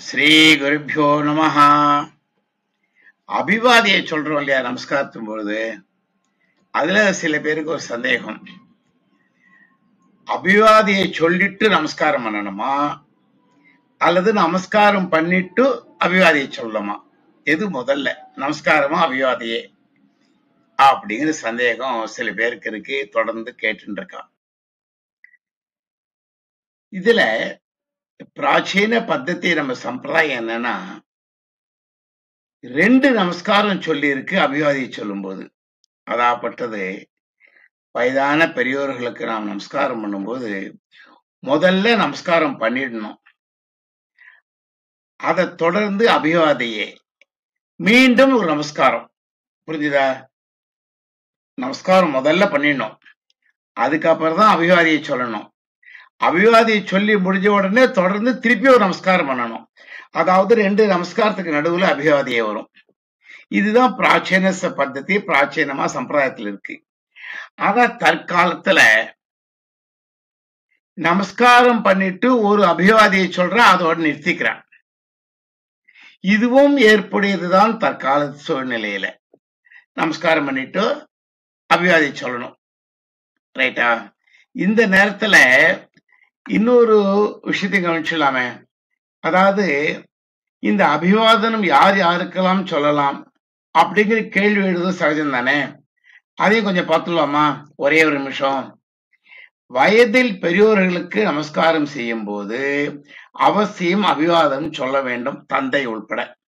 ஸ்ரீ குருப்பியோ நமஹ அபிவாதியை சொல்றோம் இல்லையா நமஸ்காரத்தும் பொழுது அதுல சில பேருக்கு ஒரு சந்தேகம் அபிவாதியை சொல்லிட்டு நமஸ்காரம் பண்ணணுமா அல்லது நமஸ்காரம் பண்ணிட்டு அபிவாதியை சொல்லணுமா எது முதல்ல நமஸ்காரமா அபிவாதியே அப்படிங்கிற சந்தேகம் சில பேருக்கு இருக்கு தொடர்ந்து கேட்டுட்டு இருக்கா இதுல பிராச்சீன பத்ததி நம்ம சம்பிரதாயம் என்னன்னா ரெண்டு நமஸ்காரம் சொல்லி இருக்கு அபிவாதியை சொல்லும்போது அதாப்பட்டது வயதான பெரியோர்களுக்கு நாம் நமஸ்காரம் பண்ணும்போது முதல்ல நமஸ்காரம் பண்ணிடணும் அதை தொடர்ந்து அபிவாதியே மீண்டும் ஒரு நமஸ்காரம் புரிஞ்சுதா நமஸ்காரம் முதல்ல பண்ணிடணும் அதுக்கப்புறம் தான் அபிவாதியை சொல்லணும் அபிவாதியை சொல்லி முடிஞ்ச உடனே தொடர்ந்து திருப்பி ஒரு நமஸ்காரம் பண்ணணும் அதாவது ரெண்டு நமஸ்காரத்துக்கு நடுவுல அபிவாதியே வரும் இதுதான் பிராச்சீன ச- பద్ధதி பிராச்சீனமா சம்பிரதாயத்துல இருக்கு ஆனா தற்காலத்துல நமஸ்காரம் பண்ணிட்டு ஒரு அபிவாதியை சொல்றேன் அதோட நிறுத்திக்கிறான் இதுவும் ஏற்புடையதுதான் தற்கால சூழ்நிலையில நமஸ்காரம் பண்ணிட்டு அபிவாதி சொல்லணும் ரைட்டா இந்த நேரத்துல இன்னொரு விஷயத்தை கவனிச்சலாமே அதாவது இந்த அபிவாதனம் யார் யாருக்கெல்லாம் சொல்லலாம் அப்படிங்கிற கேள்வி எழுதும் சகஜம் தானே அதையும் கொஞ்சம் பார்த்துலாமா ஒரே ஒரு நிமிஷம் வயதில் பெரியோர்களுக்கு நமஸ்காரம் செய்யும் போது அவசியம் அபிவாதம் சொல்ல வேண்டும் தந்தை உள்பட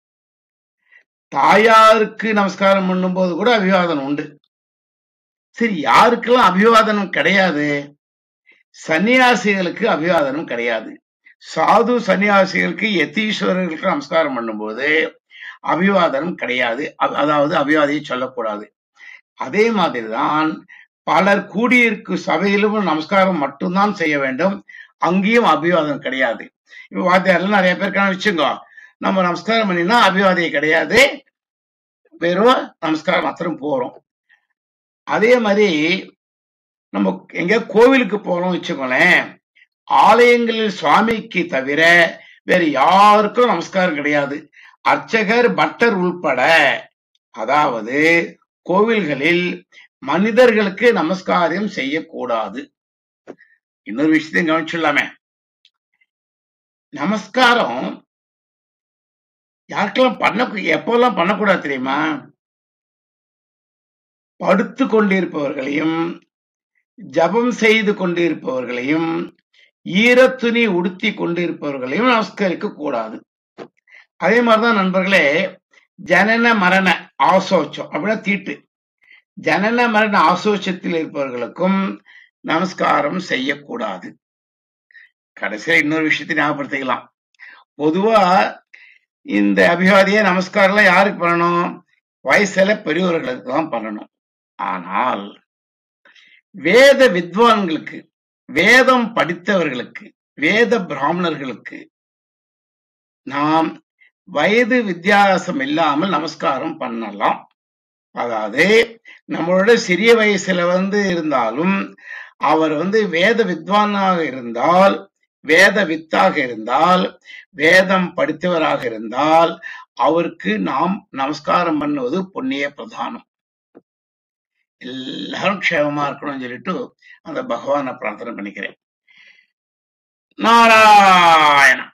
தாயாருக்கு நமஸ்காரம் பண்ணும்போது கூட அபிவாதனம் உண்டு சரி யாருக்கெல்லாம் அபிவாதனம் கிடையாது சன்னியாசிகளுக்கு அபிவாதனம் கிடையாது சாது சன்னியாசிகளுக்கு யதீஸ்வரர்களுக்கு நமஸ்காரம் பண்ணும்போது அபிவாதனம் கிடையாது அ- அதாவது அபிவாதியை சொல்லக்கூடாது அதே மாதிரிதான் பலர் கூடியிருக்கும் சபையிலும் நமஸ்காரம் மட்டும்தான் செய்ய வேண்டும் அங்கேயும் அபிவாதம் கிடையாது இப்ப வாத்தியார்ல நிறைய பேர் இருக்காங்க வச்சுங்க நம்ம நமஸ்காரம் பண்ணினா அபிவாதியை கிடையாது வெறும் நமஸ்காரம் மாத்திரம் போறோம் அதே மாதிரி நம்ம எங்க கோவிலுக்கு போறோம் வச்சுக்கோங்களேன் ஆலயங்களில் சுவாமிக்கு தவிர வேற யாருக்கும் நமஸ்காரம் கிடையாது அர்ச்சகர் பட்டர் உள்பட அதாவது கோவில்களில் மனிதர்களுக்கு நமஸ்காரம் செய்யக்கூடாது இன்னொரு விஷயத்தையும் கவனிச்சுள்ளாமே நமஸ்காரம் யாருக்கெல்லாம் பண்ண எப்போல்லாம் பண்ணக்கூடாது தெரியுமா படுத்து கொண்டிருப்பவர்களையும் ஜபம் செய்து கொண்டிருப்பவர்களையும் ஈரத்துணி உடுத்தி கொண்டிருப்பவர்களையும் நமஸ்கரிக்க கூடாது அதே மாதிரிதான் நண்பர்களே ஜனன மரண ஆசோச்சம் அப்படின்னா தீட்டு ஜனன மரண ஆசோச்சத்தில் இருப்பவர்களுக்கும் நமஸ்காரம் செய்யக்கூடாது கடைசியா இன்னொரு விஷயத்தை ஞாபகப்படுத்திக்கலாம் பொதுவா இந்த அபிவாதிய நமஸ்காரம் யாருக்கு பண்ணணும் வயசுல பெரியவர்களுக்கு தான் பண்ணணும் ஆனால் வேத வித்வான்களுக்கு வேதம் படித்தவர்களுக்கு வேத பிராமணர்களுக்கு நாம் வயது வித்தியாசம் இல்லாமல் நமஸ்காரம் பண்ணலாம் அதாவது நம்மளோட சிறிய வயசுல வந்து இருந்தாலும் அவர் வந்து வேத வித்வானாக இருந்தால் வேத வித்தாக இருந்தால் வேதம் படித்தவராக இருந்தால் அவருக்கு நாம் நமஸ்காரம் பண்ணுவது புண்ணிய பிரதானம் எல்லாரும் க்ஷேமமா இருக்கணும்னு சொல்லிட்டு அந்த பகவானை பிரார்த்தனை பண்ணிக்கிறேன் நாராயணா